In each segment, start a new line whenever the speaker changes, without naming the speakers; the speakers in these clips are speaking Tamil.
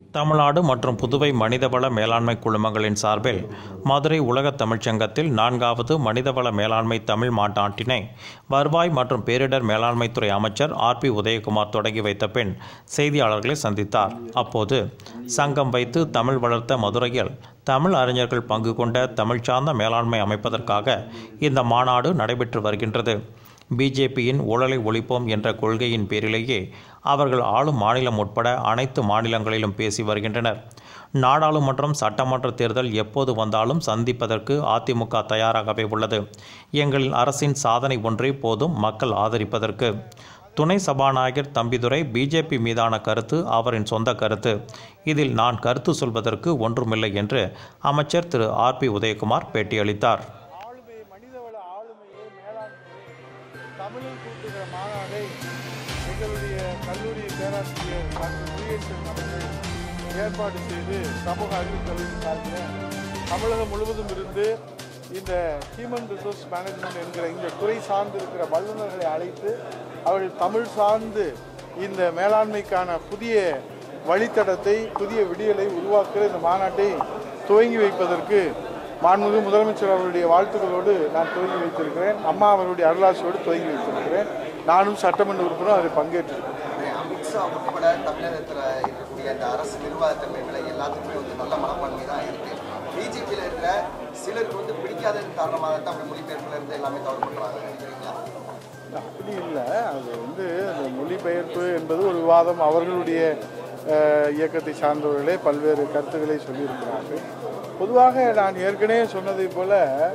தமிழ்நாடு மற்றும் புதுவை மனிதவள மேலாண்மை குழுமங்களின் சார்பில் மதுரை உலகத் தமிழ்ச்சங்கத்தில் நான்காவது மனிதவள மேலாண்மை தமிழ் மாநாட்டினை வருவாய் மற்றும் பேரிடர் மேலாண்மைத்துறை அமைச்சர் ஆர் பி உதயகுமார் தொடங்கி வைத்த பின் செய்தியாளர்களை சந்தித்தார் அப்போது சங்கம் வைத்து தமிழ் வளர்த்த மதுரையில் தமிழ் அறிஞர்கள் பங்கு கொண்ட தமிழ் சார்ந்த மேலாண்மை அமைப்பதற்காக இந்த மாநாடு நடைபெற்று வருகின்றது பிஜேபியின் ஊழலை ஒழிப்போம் என்ற கொள்கையின் பேரிலேயே அவர்கள் ஆளும் மாநிலம் உட்பட அனைத்து மாநிலங்களிலும் பேசி வருகின்றனர் நாடாளுமன்றம் சட்டமன்ற தேர்தல் எப்போது வந்தாலும் சந்திப்பதற்கு அதிமுக தயாராகவே உள்ளது எங்களின் அரசின் சாதனை ஒன்றே போதும் மக்கள் ஆதரிப்பதற்கு துணை சபாநாயகர் தம்பிதுரை பிஜேபி மீதான கருத்து அவரின் சொந்த கருத்து இதில் நான் கருத்து சொல்வதற்கு ஒன்றுமில்லை என்று அமைச்சர் திரு ஆர் பி உதயகுமார் பேட்டியளித்தார்
ஆளுமை மனிதவள ஆளுமையை மேலாண்மையை தமிழில் கூட்டுகிற மாநாடை எங்களுடைய கல்லூரி பேராசிரியர் டாக்டர் பிஎஸ்என் அவர்கள் ஏற்பாடு செய்து சமூக அறிவு கல்வி சார்பில் தமிழகம் முழுவதும் இருந்து இந்த ஹியூமன் ரிசோர்ஸ் மேனேஜ்மெண்ட் என்கிற இந்த துறை சார்ந்து இருக்கிற வல்லுநர்களை அழைத்து அவர்கள் தமிழ் சார்ந்து இந்த மேலாண்மைக்கான புதிய வழித்தடத்தை புதிய விடியலை உருவாக்குகிற இந்த மாநாட்டை துவங்கி வைப்பதற்கு மாண்புமிகு முதலமைச்சர் அவருடைய வாழ்த்துக்களோடு நான் துவங்கி வைத்திருக்கிறேன் அம்மா அவருடைய அருளாசியோடு துவங்கி வைத்திருக்கிறேன் நானும் சட்டமன்ற உறுப்பினர் அதில் பங்கேற்றிருக்கிறேன்
அமித்ஷா உட்பட தமிழகத்தில் இருக்கக்கூடிய இந்த அரசு நிர்வாகத்தன்மைகளை எல்லாத்துக்குமே வந்து நல்ல மனப்பான்மை தான் இருக்கு பிஜேபியில் இருக்கிற சிலருக்கு வந்து பிடிக்காதது காரணமாக தான் அப்படி மொழிபெயர்ப்புல இருந்து எல்லாமே தவறு பண்ணுறாங்க நினைக்கிறீங்களா
அப்படி இல்லை அது வந்து அந்த மொழிபெயர்ப்பு என்பது ஒரு விவாதம் அவர்களுடைய அஹ், இயக்கத்தை சார்ந்தவர்களே பல்வேறு கருத்துக்களை சொல்லியிருக்கிறார்கள் பொதுவாக நான் ஏற்கனவே சொன்னதைப் போல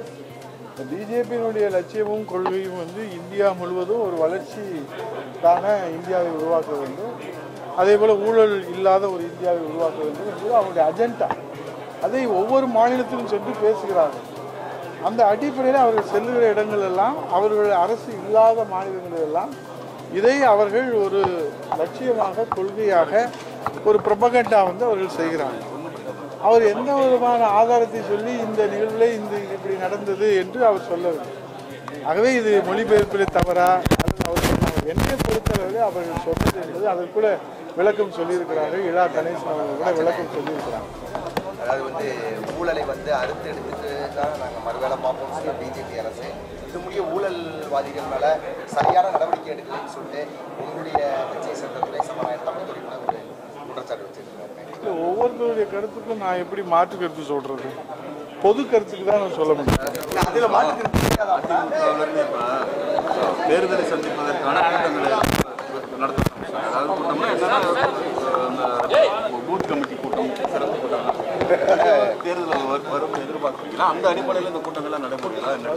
பிஜேபியினுடைய லட்சியமும் கொள்கையும் வந்து இந்தியா முழுவதும் ஒரு வளர்ச்சிக்கான இந்தியாவை உருவாக்க வேண்டும் அதே போல் ஊழல் இல்லாத ஒரு இந்தியாவை உருவாக்க வேண்டும் என்பது அவருடைய அஜெண்டா அதை ஒவ்வொரு மாநிலத்திலும் சென்று பேசுகிறார்கள் அந்த அடிப்படையில் அவர்கள் செல்லுகிற இடங்கள் எல்லாம் அவர்கள் அரசு இல்லாத மாநிலங்களில் எல்லாம் இதை அவர்கள் ஒரு லட்சியமாக கொள்கையாக ஒரு ப்ரொபகண்டா வந்து அவர்கள் செய்கிறாங்க அவர் எந்த விதமான ஆதாரத்தை சொல்லி இந்த நிகழ்வில் இந்த இப்படி நடந்தது என்று அவர் சொல்லவில்லை ஆகவே இது மொழிபெயர்ப்பிலே தவறா அல்லது அவர் சொன்னார். என்னை பொறுத்தளவில் அவர்கள் சொன்னது என்பது அதற்குள்ள விளக்கம் சொல்லியிருக்கிறார்கள் இளா கணேசன் அவர்கள் கூட விளக்கம் சொல்லியிருக்கிறாங்க
அதாவது வந்து ஊழலை வந்து அறுத்து எடுத்துட்டு தான் நாங்கள் மறுவேளை பார்ப்போம் சொல்ல பிஜேபி அரசு இது முடிய ஊழல்வாதிகள் மேல சரியான நடவடிக்கை எடுக்கலன்னு சொல்லிட்டு உங்களுடைய கட்சியை சேர்ந்த துணை சபாநாயகர் தமிழ்துறை மேல ஒரு குற்றச்சாட்டு வச்சிருக்காங்க
இல்லை ஒவ்வொருத்தருடைய கருத்துக்கும் நான் எப்படி மாற்று கருத்து சொல்றது பொது கருத்துக்கு தான் நான் சொல்ல முடியும்
அதில் மாற்றுக்கிறது
அதிமுகவிலிருந்து இப்போ தேர்தலை சந்திப்பதற்கான கூட்டங்களை நடத்த அதாவது கூட்டம்னா என்னன்னா அந்த பூத் கமிட்டி கூட்டம் சிறப்பு கூட்டம் தேர்தல் வரு- வரும் எதிர்பார்க்குறீங்களா அந்த அடிப்படையில் இந்த கூட்டங்கள்லாம் நடைபெறுகிறதா என்ன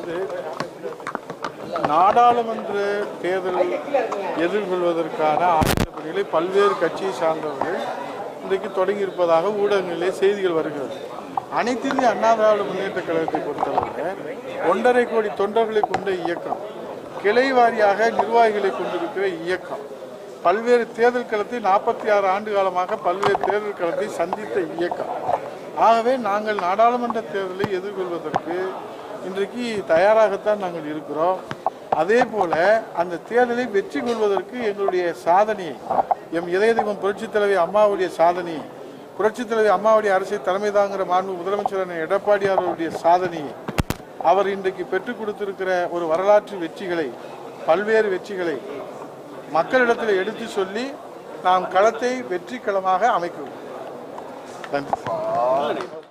நாடாளுமன்ற தேர்தல் எதிர்கொள்வதற்கான ஆயுத பணிகளை பல்வேறு கட்சியை சார்ந்தவர்கள் இன்றைக்கு தொடங்கியிருப்பதாக ஊடகங்களிலே செய்திகள் வருகிறது அனைத்து இந்திய அண்ணா திராவிட முன்னேற்ற கழகத்தை பொறுத்தவரை ஒன்றரை கோடி தொண்டர்களை கொண்ட இயக்கம் கிளை வாரியாக நிர்வாகிகளை கொண்டிருக்கிற இயக்கம் பல்வேறு தேர்தல் களத்தை நாற்பத்தி ஆறு ஆண்டு காலமாக பல்வேறு தேர்தல் களத்தை சந்தித்த இயக்கம் ஆகவே நாங்கள் நாடாளுமன்ற தேர்தலை எதிர்கொள்வதற்கு இன்றைக்கு தயாராகத்தான் நாங்கள் இருக்கிறோம் அதே போல அந்த தேர்தலை வெற்றி கொள்வதற்கு எங்களுடைய சாதனையை எம் இதய தெய்வம் புரட்சித் தலைவி அம்மாவுடைய சாதனையை புரட்சித் தலைவி அம்மாவுடைய அரசை தலைமை தாங்குகிற மாண்பு முதலமைச்சரான எடப்பாடியார் அவருடைய சாதனையை அவர் இன்றைக்கு பெற்றுக் கொடுத்திருக்கிற ஒரு வரலாற்று வெற்றிகளை பல்வேறு வெற்றிகளை மக்களிடத்தில் எடுத்து சொல்லி நாம் களத்தை வெற்றி களமாக அமைக்கிறோம் நன்றி